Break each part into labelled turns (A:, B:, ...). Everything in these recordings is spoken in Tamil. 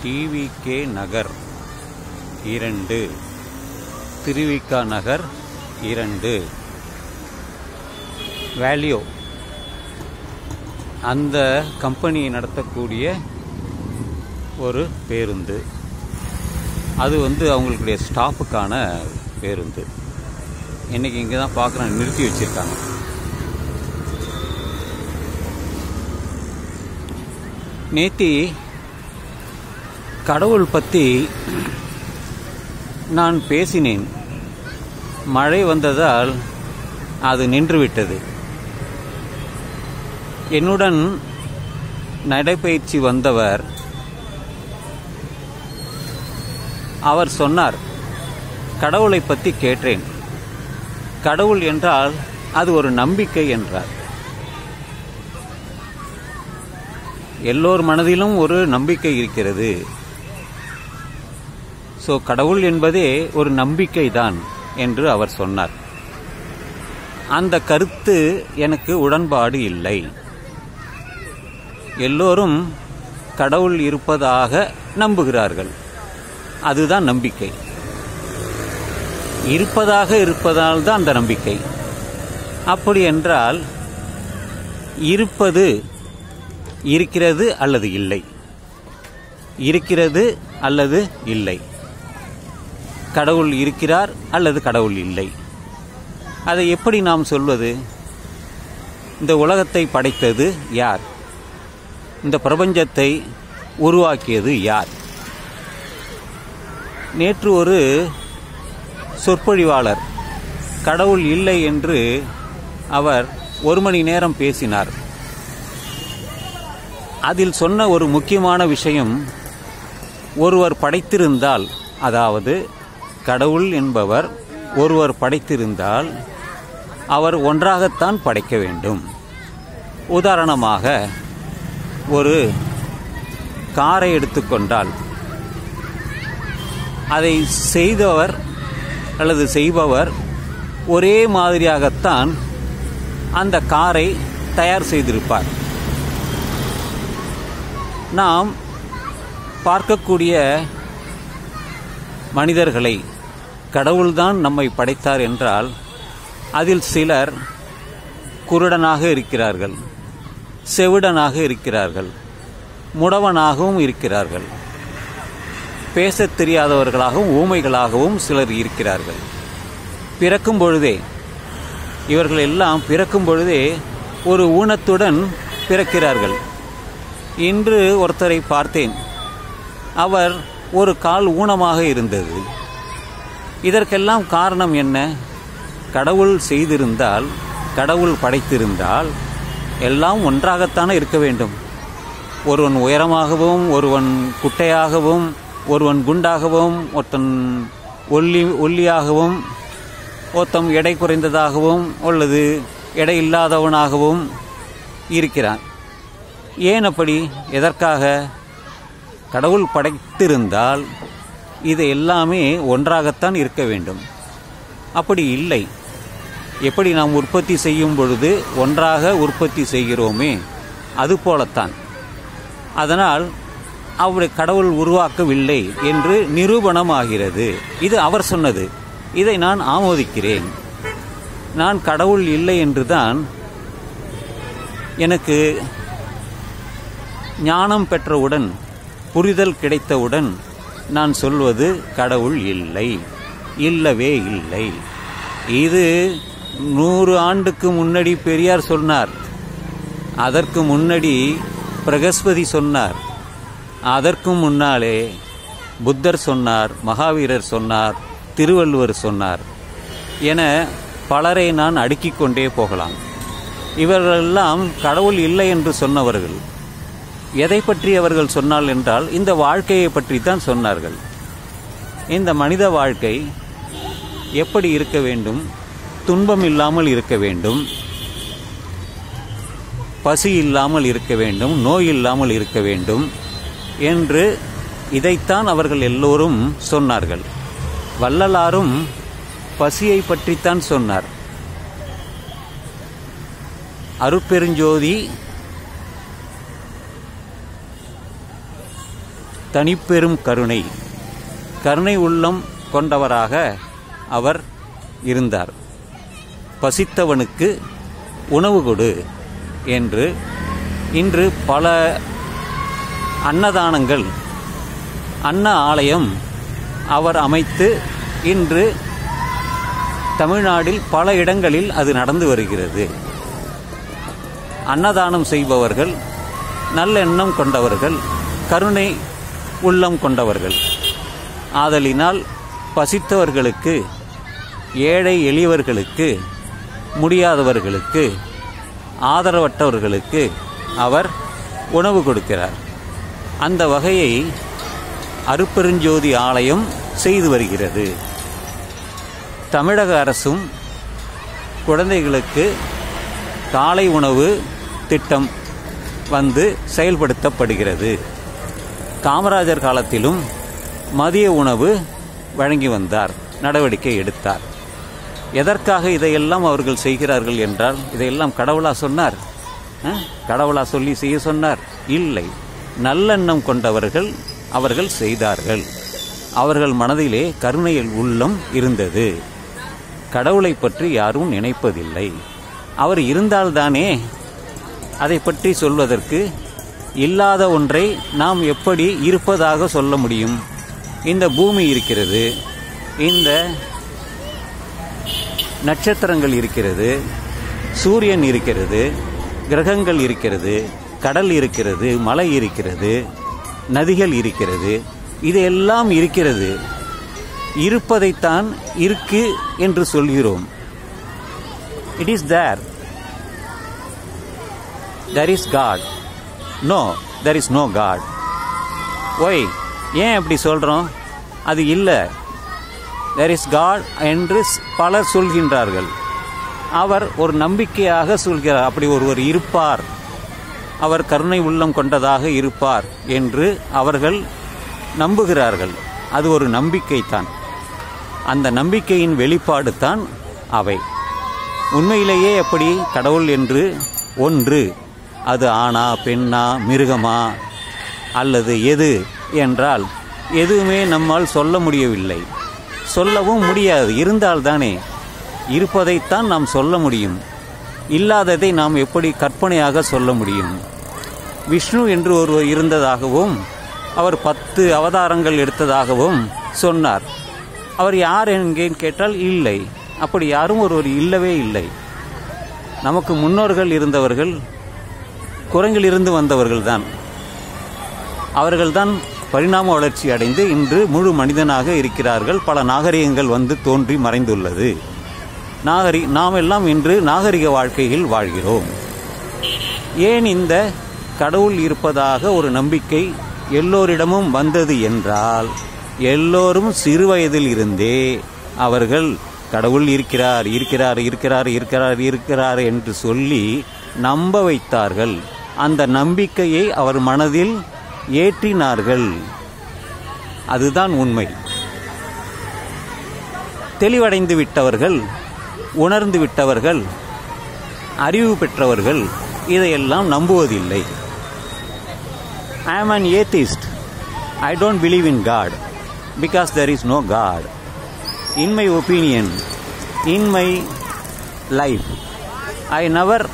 A: டிவிகே நகர் இரண்டு திருவிக்கா நகர் இரண்டு வேல்யூ அந்த கம்பெனி நடத்தக்கூடிய ஒரு பேருந்து அது வந்து அவங்களுடைய ஸ்டாஃபுக்கான பேருந்து இன்னைக்கு இங்கே தான் பார்க்குறேன் நிறுத்தி வச்சிருக்காங்க நேத்தி கடவுள் பற்றி நான் பேசினேன் மழை வந்ததால் அது நின்றுவிட்டது என்னுடன் நடைபயிற்சி வந்தவர் அவர் சொன்னார் கடவுளை பற்றி கேட்டேன் கடவுள் என்றால் அது ஒரு நம்பிக்கை என்றார் எல்லோர் மனதிலும் ஒரு நம்பிக்கை இருக்கிறது ஸோ கடவுள் என்பதே ஒரு நம்பிக்கை தான் என்று அவர் சொன்னார் அந்த கருத்து எனக்கு உடன்பாடு இல்லை எல்லோரும் கடவுள் இருப்பதாக நம்புகிறார்கள் அதுதான் நம்பிக்கை இருப்பதாக இருப்பதால் தான் அந்த நம்பிக்கை அப்படி என்றால் இருப்பது இருக்கிறது அல்லது இல்லை இருக்கிறது அல்லது இல்லை கடவுள் இருக்கிறார் அல்லது கடவுள் இல்லை அதை எப்படி நாம் சொல்வது இந்த உலகத்தை படைத்தது யார் இந்த பிரபஞ்சத்தை உருவாக்கியது யார் நேற்று ஒரு சொற்பொழிவாளர் கடவுள் இல்லை என்று அவர் ஒரு மணி நேரம் பேசினார் அதில் சொன்ன ஒரு முக்கியமான விஷயம் ஒருவர் படைத்திருந்தால் அதாவது கடவுள் என்பவர் ஒருவர் படைத்திருந்தால் அவர் ஒன்றாகத்தான் படைக்க வேண்டும் உதாரணமாக ஒரு காரை எடுத்துக்கொண்டால் அதை செய்தவர் அல்லது செய்பவர் ஒரே மாதிரியாகத்தான் அந்த காரை தயார் செய்திருப்பார் நாம் பார்க்கக்கூடிய மனிதர்களை கடவுள்தான் நம்மை படைத்தார் என்றால் அதில் சிலர் குருடனாக இருக்கிறார்கள் செவிடனாக இருக்கிறார்கள் முடவனாகவும் இருக்கிறார்கள் பேசத் தெரியாதவர்களாகவும் ஊமைகளாகவும் சிலர் இருக்கிறார்கள் பிறக்கும் பொழுதே இவர்கள் எல்லாம் பிறக்கும் பொழுதே ஒரு ஊனத்துடன் பிறக்கிறார்கள் இன்று ஒருத்தரை பார்த்தேன் அவர் ஒரு கால் ஊனமாக இருந்தது இதற்கெல்லாம் காரணம் என்ன கடவுள் செய்திருந்தால் கடவுள் படைத்திருந்தால் எல்லாம் ஒன்றாகத்தானே இருக்க வேண்டும் ஒருவன் உயரமாகவும் ஒருவன் குட்டையாகவும் ஒருவன் குண்டாகவும் ஒருத்தன் ஒல்லி ஒல்லியாகவும் ஒருத்தன் எடை குறைந்ததாகவும் அல்லது எடை இல்லாதவனாகவும் இருக்கிறான் ஏன் அப்படி எதற்காக கடவுள் படைத்திருந்தால் இது எல்லாமே ஒன்றாகத்தான் இருக்க வேண்டும் அப்படி இல்லை எப்படி நாம் உற்பத்தி செய்யும் பொழுது ஒன்றாக உற்பத்தி செய்கிறோமே அது போலத்தான் அதனால் அவரை கடவுள் உருவாக்கவில்லை என்று நிரூபணமாகிறது இது அவர் சொன்னது இதை நான் ஆமோதிக்கிறேன் நான் கடவுள் இல்லை என்றுதான் எனக்கு ஞானம் பெற்றவுடன் புரிதல் கிடைத்தவுடன் நான் சொல்வது கடவுள் இல்லை இல்லவே இல்லை இது நூறு ஆண்டுக்கு முன்னாடி பெரியார் சொன்னார் அதற்கு முன்னாடி பிரகஸ்பதி சொன்னார் அதற்கு முன்னாலே புத்தர் சொன்னார் மகாவீரர் சொன்னார் திருவள்ளுவர் சொன்னார் என பலரை நான் அடுக்கிக் கொண்டே போகலாம் இவர்களெல்லாம் கடவுள் இல்லை என்று சொன்னவர்கள் எதை பற்றி அவர்கள் சொன்னால் என்றால் இந்த வாழ்க்கையை பற்றி தான் சொன்னார்கள் இந்த மனித வாழ்க்கை எப்படி இருக்க வேண்டும் துன்பம் இல்லாமல் இருக்க வேண்டும் பசி இல்லாமல் இருக்க வேண்டும் நோய் இல்லாமல் இருக்க வேண்டும் என்று இதைத்தான் அவர்கள் எல்லோரும் சொன்னார்கள் வள்ளலாரும் பசியை பற்றித்தான் சொன்னார் அருட்பெருஞ்சோதி தனிப்பெரும் கருணை கருணை உள்ளம் கொண்டவராக அவர் இருந்தார் பசித்தவனுக்கு உணவு கொடு என்று இன்று பல அன்னதானங்கள் அன்ன ஆலயம் அவர் அமைத்து இன்று தமிழ்நாட்டில் பல இடங்களில் அது நடந்து வருகிறது அன்னதானம் செய்பவர்கள் நல்லெண்ணம் கொண்டவர்கள் கருணை உள்ளம் கொண்டவர்கள் ஆதலினால் பசித்தவர்களுக்கு ஏழை எளியவர்களுக்கு முடியாதவர்களுக்கு ஆதரவற்றவர்களுக்கு அவர் உணவு கொடுக்கிறார் அந்த வகையை அருப்பெருஞ்சோதி ஆலயம் செய்து வருகிறது தமிழக அரசும் குழந்தைகளுக்கு காலை உணவு திட்டம் வந்து செயல்படுத்தப்படுகிறது காமராஜர் காலத்திலும் மதிய உணவு வழங்கி வந்தார் நடவடிக்கை எடுத்தார் எதற்காக இதையெல்லாம் அவர்கள் செய்கிறார்கள் என்றால் இதையெல்லாம் கடவுளா சொன்னார் அஹ்? கடவுளா சொல்லி செய்ய சொன்னார் இல்லை நல்லெண்ணம் கொண்டவர்கள் அவர்கள் செய்தார்கள் அவர்கள் மனதிலே கருணையில் உள்ளம் இருந்தது கடவுளை பற்றி யாரும் நினைப்பதில்லை அவர் இருந்தால்தானே அதை பற்றி சொல்வதற்கு இல்லாத ஒன்றை நாம் எப்படி இருப்பதாக சொல்ல முடியும் இந்த பூமி இருக்கிறது இந்த நட்சத்திரங்கள் இருக்கிறது சூரியன் இருக்கிறது கிரகங்கள் இருக்கிறது கடல் இருக்கிறது மலை இருக்கிறது நதிகள் இருக்கிறது இதெல்லாம் இருக்கிறது இருப்பதைத்தான் இருக்கு என்று சொல்கிறோம் it is there there is God no there is no God why ஏன் அப்படி சொல்கிறோம் அது இல்லை தெர் இஸ் காட் என்று பலர் சொல்கின்றார்கள் அவர் ஒரு நம்பிக்கையாக சொல்கிறார் அப்படி ஒருவர் இருப்பார் அவர் கருணை உள்ளம் கொண்டதாக இருப்பார் என்று அவர்கள் நம்புகிறார்கள் அது ஒரு நம்பிக்கைத்தான் அந்த நம்பிக்கையின் வெளிப்பாடு தான் அவை உண்மையிலேயே எப்படி கடவுள் என்று ஒன்று அது ஆணா பெண்ணா மிருகமா அல்லது எது என்றால் எதுவுமே நம்மால் சொல்ல முடியவில்லை சொல்லவும் முடியாது இருந்தால்தானே இருப்பதைத்தான் நாம் சொல்ல முடியும் இல்லாததை நாம் எப்படி கற்பனையாக சொல்ல முடியும் விஷ்ணு என்று ஒருவர் இருந்ததாகவும் அவர் பத்து அவதாரங்கள் எடுத்ததாகவும் சொன்னார் அவர் யார் என்கேன் கேட்டால் இல்லை அப்படி யாரும் ஒருவர் இல்லவே இல்லை நமக்கு முன்னோர்கள் இருந்தவர்கள் குரங்கிலிருந்து வந்தவர்கள்தான் அவர்கள்தான் பரிணாம வளர்ச்சி அடைந்து இன்று முழு மனிதனாக இருக்கிறார்கள் பல நாகரிகங்கள் வந்து தோன்றி மறைந்துள்ளது நாகரி நாம் எல்லாம் இன்று நாகரிக வாழ்க்கையில் வாழ்கிறோம் ஏன் இந்த கடவுள் இருப்பதாக ஒரு நம்பிக்கை எல்லோரிடமும் வந்தது என்றால் எல்லோரும் சிறு வயதில் இருந்தே அவர்கள் கடவுள் இருக்கிறார் இருக்கிறார் இருக்கிறார் இருக்கிறார் இருக்கிறார் என்று சொல்லி நம்ப வைத்தார்கள் அந்த நம்பிக்கையை அவர் மனதில் ஏற்றினார்கள் அதுதான் உண்மை தெளிவடைந்து விட்டவர்கள் உணர்ந்து விட்டவர்கள் அறிவு பெற்றவர்கள் இதையெல்லாம் நம்புவதில்லை I am an atheist I don't believe in God because there is no God in my opinion in my life I never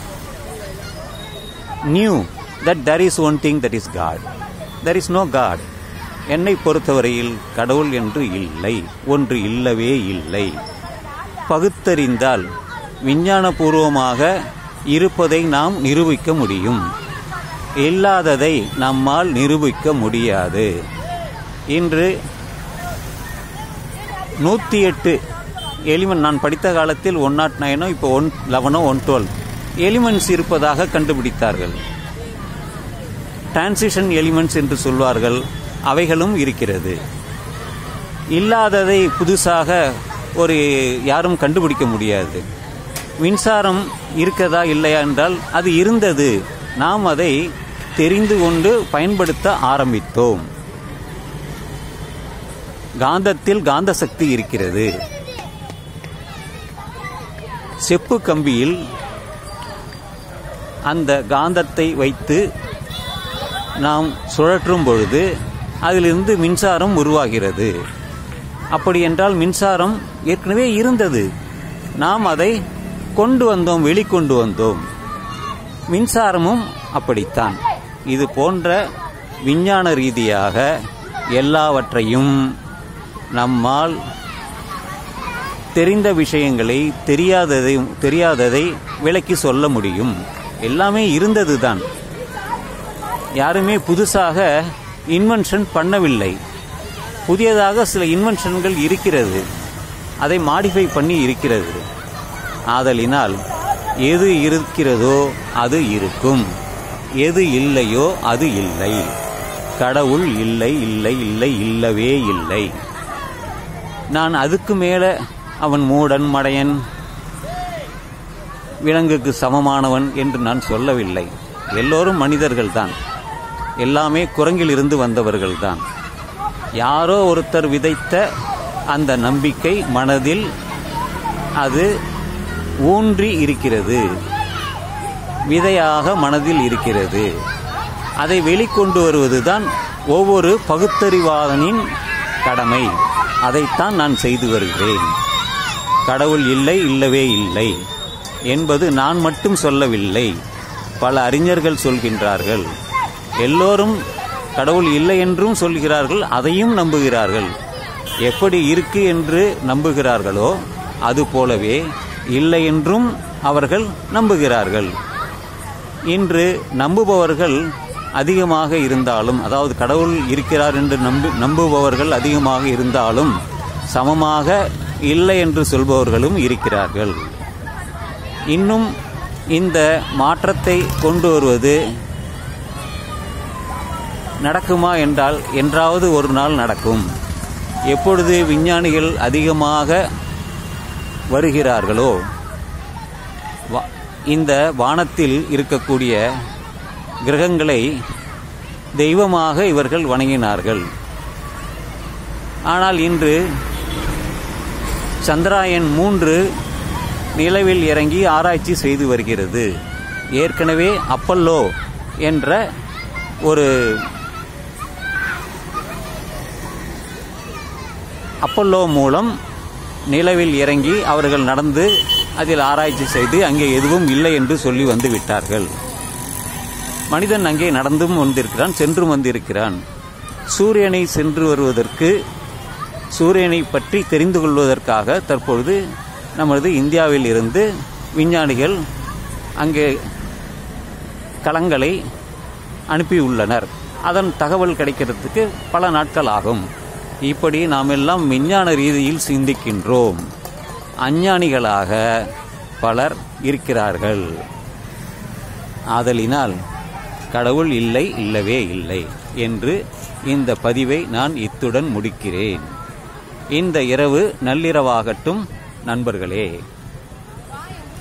A: knew that there is one thing that is God there is no God என்னை பொறுத்தவரையில் கடவுள் என்று இல்லை ஒன்று இல்லவே இல்லை பகுத்தறிந்தால் விஞ்ஞானபூர்வமாக இருப்பதை நாம் நிரூபிக்க முடியும் இல்லாததை நம்மால் நிரூபிக்க முடியாது இன்று நூற்றி எட்டு எலிமெண்ட் நான் படித்த காலத்தில் ஒன் நாட் நைனோ இப்போ ஒன் லெவனோ ஒன் டுவெல் எலிமெண்ட்ஸ் இருப்பதாக கண்டுபிடித்தார்கள் டிரான்சிஷன் எலிமெண்ட்ஸ் என்று சொல்வார்கள் அவைகளும் இருக்கிறது இல்லாததை புதுசாக ஒரு யாரும் கண்டுபிடிக்க முடியாது மின்சாரம் இருக்கதா இல்லையா என்றால் அது இருந்தது நாம் அதை தெரிந்து கொண்டு பயன்படுத்த ஆரம்பித்தோம் காந்தத்தில் காந்த சக்தி இருக்கிறது செப்பு கம்பியில் அந்த காந்தத்தை வைத்து நாம் சுழற்றும் பொழுது அதிலிருந்து மின்சாரம் உருவாகிறது அப்படி என்றால் மின்சாரம் ஏற்கனவே இருந்தது நாம் அதை கொண்டு வந்தோம் வெளிக்கொண்டு வந்தோம் மின்சாரமும் அப்படித்தான் இது போன்ற விஞ்ஞான ரீதியாக எல்லாவற்றையும் நம்மால் தெரிந்த விஷயங்களை தெரியாததை தெரியாததை விளக்கி சொல்ல முடியும் எல்லாமே இருந்தது தான் யாருமே புதுசாக இன்வென்ஷன் பண்ணவில்லை புதியதாக சில இன்வென்ஷன்கள் இருக்கிறது அதை மாடிஃபை பண்ணி இருக்கிறது ஆதலினால் எது இருக்கிறதோ அது இருக்கும் எது இல்லையோ அது இல்லை கடவுள் இல்லை இல்லை இல்லை இல்லவே இல்லை நான் அதுக்கு மேலே அவன் மூடன் மடையன் விலங்குக்கு சமமானவன் என்று நான் சொல்லவில்லை எல்லோரும் மனிதர்கள்தான் எல்லாமே குரங்கிலிருந்து வந்தவர்கள்தான் யாரோ ஒருத்தர் விதைத்த அந்த நம்பிக்கை மனதில் அது ஊன்றி இருக்கிறது விதையாக மனதில் இருக்கிறது அதை வெளிக்கொண்டு வருவதுதான் ஒவ்வொரு பகுத்தறிவாளனின் கடமை அதைத்தான் நான் செய்து வருகிறேன் கடவுள் இல்லை இல்லவே இல்லை என்பது நான் மட்டும் சொல்லவில்லை பல அறிஞர்கள் சொல்கின்றார்கள் எல்லோரும் கடவுள் இல்லை என்றும் சொல்கிறார்கள் அதையும் நம்புகிறார்கள் எப்படி இருக்கு என்று நம்புகிறார்களோ அது போலவே இல்லை என்றும் அவர்கள் நம்புகிறார்கள் இன்று நம்புபவர்கள் அதிகமாக இருந்தாலும் அதாவது கடவுள் இருக்கிறார் என்று நம்பு நம்புபவர்கள் அதிகமாக இருந்தாலும் சமமாக இல்லை என்று சொல்பவர்களும் இருக்கிறார்கள் இன்னும் இந்த மாற்றத்தை கொண்டு வருவது நடக்குமா என்றால் என்றாவது ஒரு நாள் நடக்கும் எப்பொழுது விஞ்ஞானிகள் அதிகமாக வருகிறார்களோ வா- இந்த வானத்தில் இருக்கக்கூடிய கிரகங்களை தெய்வமாக இவர்கள் வணங்கினார்கள் ஆனால் இன்று சந்திராயன் மூன்று நிலவில் இறங்கி ஆராய்ச்சி செய்து வருகிறது ஏற்கனவே அப்பல்லோ என்ற ஒரு அப்பல்லோ மூலம் நிலவில் இறங்கி அவர்கள் நடந்து அதில் ஆராய்ச்சி செய்து அங்கே எதுவும் இல்லை என்று சொல்லி வந்து விட்டார்கள் மனிதன் அங்கே நடந்தும் வந்திருக்கிறான் சென்றும் வந்திருக்கிறான் சூரியனை சென்று வருவதற்கு சூரியனை பற்றி தெரிந்து கொள்வதற்காக தற்பொழுது நமது இந்தியாவில் இருந்து விஞ்ஞானிகள் அங்கே களங்களை அனுப்பியுள்ளனர் அதன் தகவல் கிடைக்கிறதுக்கு பல நாட்கள் ஆகும் இப்படி நாம் எல்லாம் விஞ்ஞான ரீதியில் சிந்திக்கின்றோம் அஞ்ஞானிகளாக பலர் இருக்கிறார்கள் ஆதலினால் கடவுள் இல்லை இல்லவே இல்லை என்று இந்த பதிவை நான் இத்துடன் முடிக்கிறேன் இந்த இரவு நள்ளிரவாகட்டும் நண்பர்களே